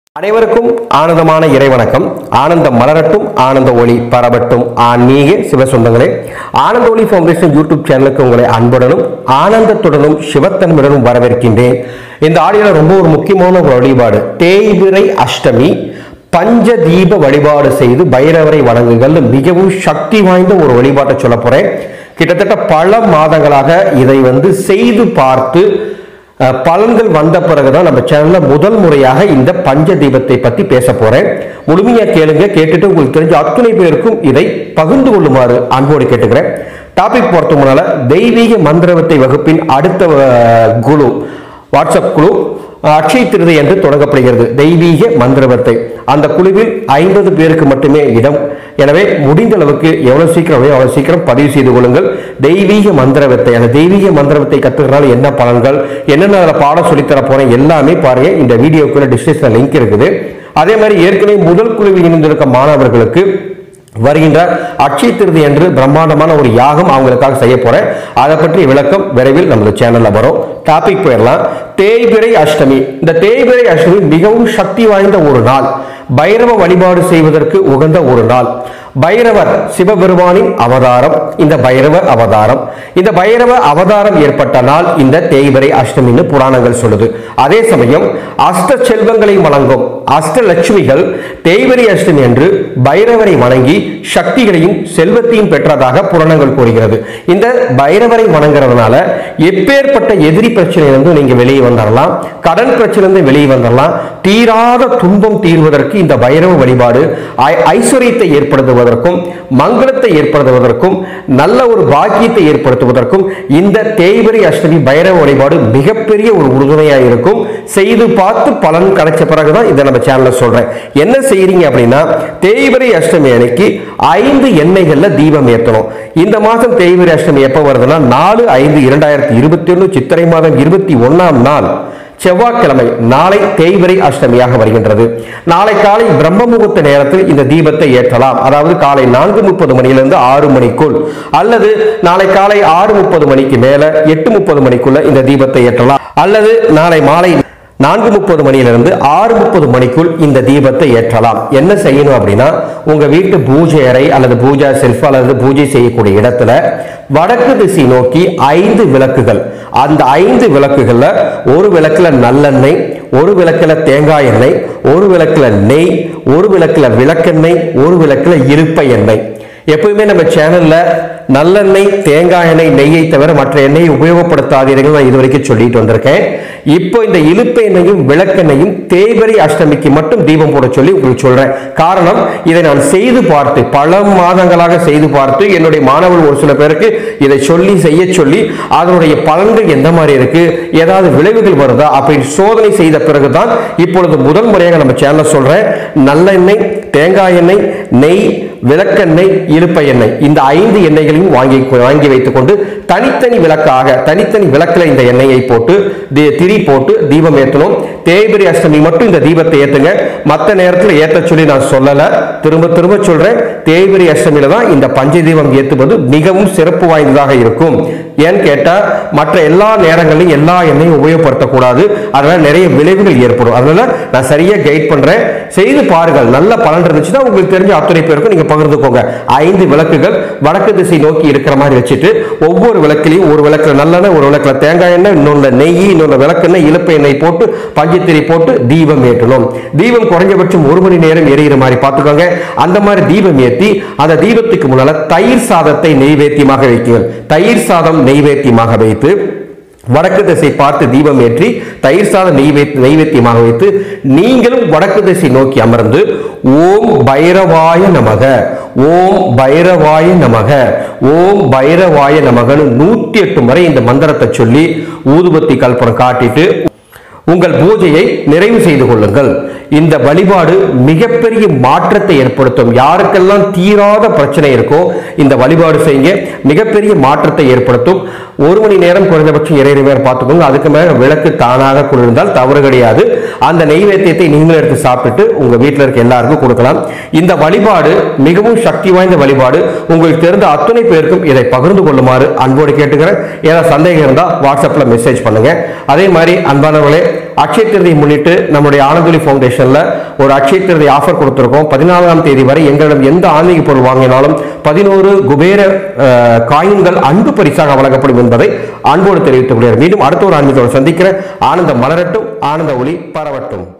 அனைவருக்கும் ஆனந்தமான இறைவணக்கம் ஆனந்தம் மலரட்டும் ஆனந்த ஒளி பரவட்டும் ஆன்மீக சிவசொந்தங்களே ஆனந்த ஒளி ஃபவுண்டேஷன் யூடியூப் சேனலுக்கு உங்களை அன்புடனும் ஆனந்தத்துடனும் சிவத்தன்மையுடனும் வரவேற்கின்றேன் இந்த ஆடியோல ரொம்ப ஒரு முக்கியமான ஒரு வழிபாடு தேய்பிறை அஷ்டமி பஞ்ச தீப வழிபாடு செய்து பைரவரை வணங்குங்கள் மிகவும் சக்தி வாய்ந்த ஒரு வழிபாட்டை சொல்ல போறேன் கிட்டத்தட்ட பல மாதங்களாக இதை வந்து செய்து பார்த்து அஹ், பலன்கள் வந்த பிறகுதான் நம்ம சேனல்ல முதல் முறையாக இந்த பஞ்ச தீபத்தை பத்தி பேச போறேன் முழுமையா கேளுங்க கேட்டுட்டு உங்களுக்கு தெரிஞ்ச அத்துணை பேருக்கும் இதை பகிர்ந்து கொள்ளுமாறு அன்போடு கேட்டுக்கிறேன் டாபிக் போறதுக்கு முன்னால தெய்வீக மந்திரவத்தை வகுப்பின் அடுத்த அஹ், குழு வாட்ஸ்அப் குழு அஹ், அக்ஷய திருதை என்று தொடங்கப்படுகிறது தெய்வீக மந்திரவத்தை அந்த குழுவில் ஐம்பது பேருக்கு மட்டுமே இடம் எனவே முடிந்த அளவுக்கு எவ்வளவு சீக்கிரம் முடியுமோ அவ்வளவு சீக்கிரம் பதிவு செய்து கொள்ளுங்கள் தெய்வீக மந்திரவத்தை அந்த தெய்வீக மந்திரவத்தை கத்துக்கிறனால என்ன பலன்கள் என்னென்ன அதில் பாடம் சொல்லித்தர போறேன் எல்லாமே பாருங்க இந்த வீடியோக்குள்ள டிஸ்கிரிப்ஷன் லிங்க் இருக்குது அதே மாதிரி ஏற்கனவே முதல் குழுவில் இணைந்திருக்க மாணவர்களுக்கு வருகின்ற அட்சய திருதி என்று பிரம்மாண்டமான ஒரு யாகம் அவங்களுக்காக செய்ய போறேன் அதை பற்றி விளக்கம் விரைவில் நமது சேனல்ல வரும் டாபிக் போயிடலாம் தேய்பிறை அஷ்டமி இந்த தேய்பிறை அஷ்டமி மிகவும் சக்தி வாய்ந்த ஒரு நாள் பைரவ வழிபாடு செய்வதற்கு உகந்த ஒரு நாள் பைரவர் சிவபெருமானின் அவதாரம் இந்த பைரவ அவதாரம் இந்த பைரவ அவதாரம் ஏற்பட்ட நாள் இந்த தேய்பிறை அஷ்டமின்னு புராணங்கள் சொல்லுது அதே சமயம் அஷ்ட செல்வங்களை வழங்கும் அஷ்டலட்சுமிகள் தேய்பிறை அஷ்டமி என்று பைரவரை வணங்கி சக்திகளையும் செல்வத்தையும் பெற்றதாக புராணங்கள் கூறுகிறது இந்த பைரவரை வணங்குறதுனால எப்பேற்பட்ட எதிரி பிரச்சனையிலிருந்து நீங்க வெளியே வந்துடலாம் கடன் பிரச்சனையிலிருந்து வெளியே வந்துடலாம் தீராத துன்பம் தீர்வதற்கு இந்த பைரவ வழிபாடு ஐ- ஐஸ்வர்யத்தை ஏற்படுத்துவதற்கும் மங்களத்தை ஏற்படுத்துவதற்கும் நல்ல ஒரு பாக்கியத்தை ஏற்படுத்துவதற்கும் இந்த தேய்பிரை அஷ்டமி பைரவ வழிபாடு மிகப்பெரிய ஒரு உறுதுணையாக இருக்கும் செய்து பார்த்து பலன் கிடைச்ச பிறகுதான் இதை நம்ம சேனல்ல சொல்றேன் என்ன செய்றீங்க அப்படின்னா தேய்பிரை அஷ்டமி அன்னைக்கு ஐந்து எண்ணெய்கள்ல தீபம் ஏற்றணும் இந்த மாதம் தேய்பிரை அஷ்டமி எப்ப வருதுன்னா நாலு ஐந்து இரண்டாயிரத்தி இருபத்தி ஒன்று சித்திரை மாதம் இருபத்தி ஒன்னாம் நாள் செவ்வாய்க்கிழமை நாளை தேய்பிறை அஷ்டமியாக வருகின்றது நாளை காலை பிரம்ம முகூர்த்த நேரத்தில் இந்த தீபத்தை ஏற்றலாம் அதாவது காலை நான்கு முப்பது மணியிலிருந்து ஆறு மணிக்குள் அல்லது நாளை காலை ஆறு முப்பது மணிக்கு மேல எட்டு முப்பது மணிக்குள்ள இந்த தீபத்தை ஏற்றலாம் அல்லது நாளை மாலை நான்கு முப்பது மணியிலிருந்து ஆறு முப்பது மணிக்குள் இந்த தீபத்தை ஏற்றலாம் என்ன செய்யணும் அப்படின்னா உங்க வீட்டு பூஜை அறை அல்லது பூஜா செல்ஃப் அல்லது பூஜை செய்யக்கூடிய இடத்துல வடக்கு திசை நோக்கி ஐந்து விளக்குகள் அந்த ஐந்து விளக்குகள்ல ஒரு விளக்குல நல்லெண்ணெய் ஒரு விளக்குல தேங்காய் எண்ணெய் ஒரு விளக்குல நெய் ஒரு விளக்குல விளக்கெண்ணெய் ஒரு விளக்குல இருப்பை எண்ணெய் எப்பவுமே நம்ம சேனல்ல நல்லெண்ணெய் தேங்காய் எண்ணெய் நெய்யை தவிர மற்ற எண்ணெயை உபயோகப்படுத்தாதீர்கள் நான் இதுவரைக்கும் சொல்லிட்டு வந்திருக்கேன் இப்போ இந்த இழுப்பு எண்ணெயும் விளக்கெண்ணையும் தேய்பிறை அஷ்டமிக்கு மட்டும் தீபம் போட சொல்லி உங்களுக்கு சொல்றேன் காரணம் இதை நான் செய்து பார்த்து பல மாதங்களாக செய்து பார்த்து என்னுடைய மாணவர்கள் ஒரு சில பேருக்கு இதை சொல்லி செய்ய சொல்லி அதனுடைய பலன்கள் எந்த மாதிரி இருக்கு ஏதாவது விளைவுகள் வருதா அப்படின்னு சோதனை செய்த பிறகுதான் இப்பொழுது முதல் முறையாக நம்ம சேனல்ல சொல்றேன் நல்லெண்ணெய் தேங்காய் எண்ணெய் நெய் விளக்கெண்ணெய் இழுப்ப எண்ணெய் இந்த ஐந்து எண்ணெய்களையும் வாங்கி வாங்கி வைத்துக் கொண்டு தனித்தனி விளக்காக தனித்தனி விளக்குல இந்த எண்ணெயை போட்டு தி- திரி போட்டு தீபம் ஏற்றணும் தேய்பிரி அஷ்டமி மட்டும் இந்த தீபத்தை ஏத்துங்க மற்ற நேரத்தில் ஏத்த சொல்லி நான் சொல்லல திரும்ப திரும்ப சொல்றேன் தேய்பிரி அஷ்டமியில தான் இந்த பஞ்ச தீபம் ஏத்துவது மிகவும் சிறப்பு வாய்ந்ததாக இருக்கும் ஏன்னு கேட்டா மற்ற எல்லா நேரங்களிலும் எல்லா எண்ணெயும் உபயோகப்படுத்தக்கூடாது அதனால நிறைய விளைவுகள் ஏற்படும் அதனால நான் சரியா கைட் பண்றேன் செய்து பாருங்கள் நல்ல பலன் இருந்துச்சுன்னா உங்களுக்கு தெரிஞ்ச அத்துணை பேருக்கும் நீங்க பகிர்ந்துக்கோங்க ஐந்து விளக்குகள் வடக்கு திசை நோக்கி இருக்கிற மாதிரி வச்சுட்டு ஒவ்வொரு விளக்குலையும் ஒரு விளக்குல நல்லெண்ணெய் ஒரு விளக்குல தேங்காய் எண்ணெய் இன்னொன்று நெய் இன்னொன்று விளக்கெண்ணெய் இழுப்பு எண்ணெய் போட்டு பஞ்சத்திரி போட்டு தீபம் ஏற்றணும் தீபம் குறைஞ்சபட்சம் ஒரு மணி நேரம் எரியிற மாதிரி பார்த்துக்கோங்க அந்த மாதிரி தீபம் ஏற்றி அந்த தீபத்துக்கு முன்னால தயிர் சாதத்தை நெய்வேத்தியமாக வைக்குங்கள் தயிர் சாதம் நெய்வேத்தியமாக வைத்து வடக்கு திசை பார்த்து தீபம் ஏற்றி தயிர் சாதம் நெய்வே நெய்வேத்தியமாக வைத்து நீங்களும் வடக்கு திசை நோக்கி அமர்ந்து ஓம் பைரவாய நமக ஓம் பைரவாய நமக ஓம் பைரவாய நமகன்னு நூத்தி எட்டு முறை இந்த மந்திரத்தை சொல்லி ஊதுபத்தி கல்பனம் காட்டிட்டு உங்கள் பூஜையை நிறைவு செய்து கொள்ளுங்கள் இந்த வழிபாடு மிகப்பெரிய மாற்றத்தை ஏற்படுத்தும் யாருக்கெல்லாம் தீராத பிரச்சனை இருக்கோ இந்த வழிபாடு செய்யுங்க மிகப்பெரிய மாற்றத்தை ஏற்படுத்தும் ஒரு மணி நேரம் குறைந்தபட்சம் இறை நேரம் பார்த்துக்கோங்க அதுக்கு மேல விளக்கு தானாக குளிர்ந்தால் தவறு கிடையாது அந்த நெய்வேத்தியத்தை நீங்களும் எடுத்து சாப்பிட்டு உங்க வீட்டில் இருக்க எல்லாருக்கும் கொடுக்கலாம் இந்த வழிபாடு மிகவும் சக்தி வாய்ந்த வழிபாடு உங்களுக்கு தெரிந்த அத்தனை பேருக்கும் இதை பகிர்ந்து கொள்ளுமாறு அன்போடு கேட்டுக்கிறேன் ஏதாவது சந்தேகம் இருந்தால் வாட்ஸ்அப்ல மெசேஜ் பண்ணுங்க அதே மாதிரி அன்பானவர்களே அக்ஷய திருதியை முன்னிட்டு நம்முடைய ஆனந்தொலி ஃபவுண்டேஷன் ஃபவுண்டேஷன்ல ஒரு அக்ஷய திருதி ஆஃபர் கொடுத்துருக்கோம் பதினாலாம் தேதி வரை எங்களிடம் எந்த ஆன்மீக பொருள் வாங்கினாலும் பதினோரு குபேர அஹ், காயின்கள் அன்பு பரிசாக வழங்கப்படும் என்பதை அன்போடு தெரிவித்துக் கொள்கிறேன் மீண்டும் அடுத்த ஒரு ஆன்மீகத்தோடு சந்திக்கிறேன் ஆனந்தம் மலரட்டும் ஆனந்த ஒளி பரவட்டும்